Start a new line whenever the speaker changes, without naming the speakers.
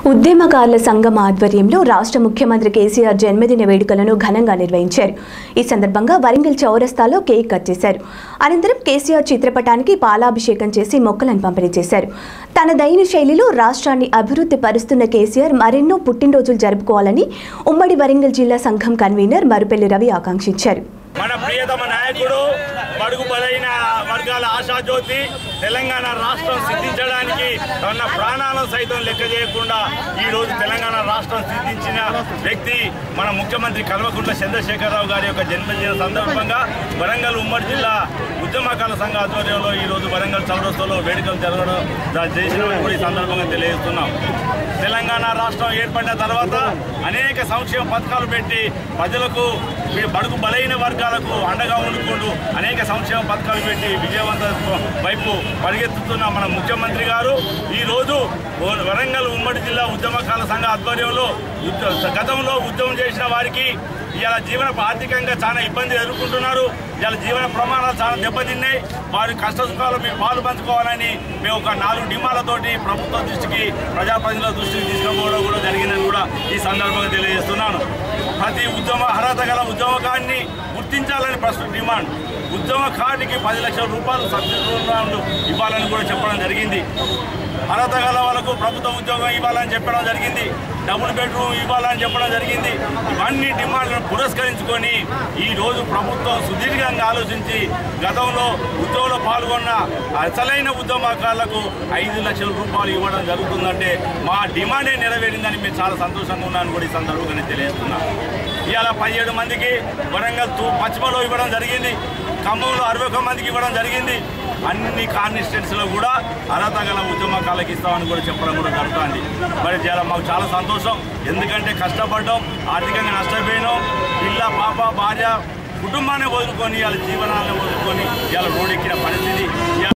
ఉద్యమకారుల సంఘం ఆధ్వర్యంలో రాష్ట్ర ముఖ్యమంత్రి కేసీఆర్ జన్మదిన వేడుకలను ఘనంగా నిర్వహించారు ఈ సందర్భంగా వరంగల్ చౌరస్తాలో కేక్ కట్ చేశారు అనంతరం కేసీఆర్ చిత్రపటానికి పాలాభిషేకం చేసి మొక్కలను పంపిణీ చేశారు తనదైన శైలిలో రాష్ట్రాన్ని అభివృద్ధి పరుస్తున్న కేసీఆర్ మరెన్నో పుట్టినరోజులు జరుపుకోవాలని ఉమ్మడి వరంగల్ జిల్లా సంఘం కన్వీనర్ మరుపెల్లి రవి ఆకాంక్షించారు
మన ప్రియతమ నాయకుడు బడుగు బలైన వర్గాల ఆశాజ్యోతి తెలంగాణ రాష్ట్రం సిద్ధించడానికి తన ప్రాణాలను సైతం లెక్క చేయకుండా ఈ రోజు తెలంగాణ రాష్ట్రం సిద్ధించిన వ్యక్తి మన ముఖ్యమంత్రి కల్వకుంట్ల చంద్రశేఖరరావు గారి యొక్క జన్మదిన సందర్భంగా వరంగల్ ఉమ్మడి జిల్లా ఉద్యమకాల సంఘ ఆధ్వర్యంలో ఈ రోజు వరంగల్ చౌరస్తాలో వేడుకలు జరగడం దా- చేసిన కూడా ఈ సందర్భంగా తెలియజేస్తున్నాం తెలంగాణ రాష్ట్రం ఏర్పడిన తర్వాత అనేక సంక్షేమ పథకాలు పెట్టి ప్రజలకు ఈ బడుగు బలైన వర్గాలకు అండగా ఉండుకుంటూ అనేక సంక్షేమ పథకాలు పెట్టి విజయవంత వైపు పరిగెత్తుతున్న మన ముఖ్యమంత్రి గారు ఈ రోజు ఓ- వరంగల్ ఉమ్మడి జిల్లా ఉద్యమకాల సంఘ ఆధ్వర్యంలో ఉద్య- గతంలో ఉద్యమం చేసిన వారికి ఇవాళ జీవన ఆర్థికంగా చాలా ఇబ్బంది ఎదుర్కొంటున్నారు ఇవాళ జీవన ప్రమాణాలు చాలా దెబ్బతిన్నాయి వారి కష్ట సుఖాలు మీరు పాలు పంచుకోవాలని మేము ఒక నాలుగు డిమాండ్లతోటి ప్రభుత్వ దృష్టికి ప్రజాప్రతినిధుల దృష్టికి తీసుకుపోవడం కూడా జరిగిందని కూడా ఈ సందర్భంగా తెలియజేస్తున్నాను ప్రతి ఉద్యమ అర్హత గల ఉద్యమకాన్ని గుర్తించాలని ప్రస్తుత డిమాండ్ ఉద్యమ కార్డుకి పది లక్షల రూపాయలు సబ్సిడీ రుణాలు ఇవ్వాలని కూడా చెప్పడం జరిగింది అర్హత గల వాళ్ళకు ప్రభుత్వ ఉద్యోగం ఇవ్వాలని చెప్పడం జరిగింది డబుల్ బెడ్రూమ్ ఇవ్వాలని చెప్పడం జరిగింది ఇవన్నీ డిమాండ్లను పురస్కరించుకొని ఈ రోజు ప్రభుత్వం సుదీర్ఘంగా ఆలోచించి గతంలో ఉద్యోగంలో పాల్గొన్న అసలైన ఉద్యమకారులకు ఐదు లక్షల రూపాయలు ఇవ్వడం జరుగుతుందంటే మా డిమాండే నెరవేరిందని మేము చాలా సంతోషంగా ఉన్నాను కూడా ఈ సందర్భంగా నేను తెలియజేస్తున్నాను ఇవాళ పదిహేడు మందికి వరంగల్ తూ పశ్చిమలో ఇవ్వడం జరిగింది ఖమ్మంలో అరవై ఒక్క మందికి ఇవ్వడం జరిగింది అన్ని కాన్స్టిట్యున్సీలో కూడా అర్హత గల ఉద్యమకాలకు ఇస్తామని కూడా చెప్పడం కూడా జరుగుతుంది మరి చాలా మాకు చాలా సంతోషం ఎందుకంటే కష్టపడ్డాం ఆర్థికంగా నష్టపోయినాం పిల్ల పాప భార్య కుటుంబాన్ని వదులుకొని వాళ్ళ జీవనాన్ని వదులుకొని ఇవాళ రోడ్డెక్కిన పరిస్థితి ఇవాళ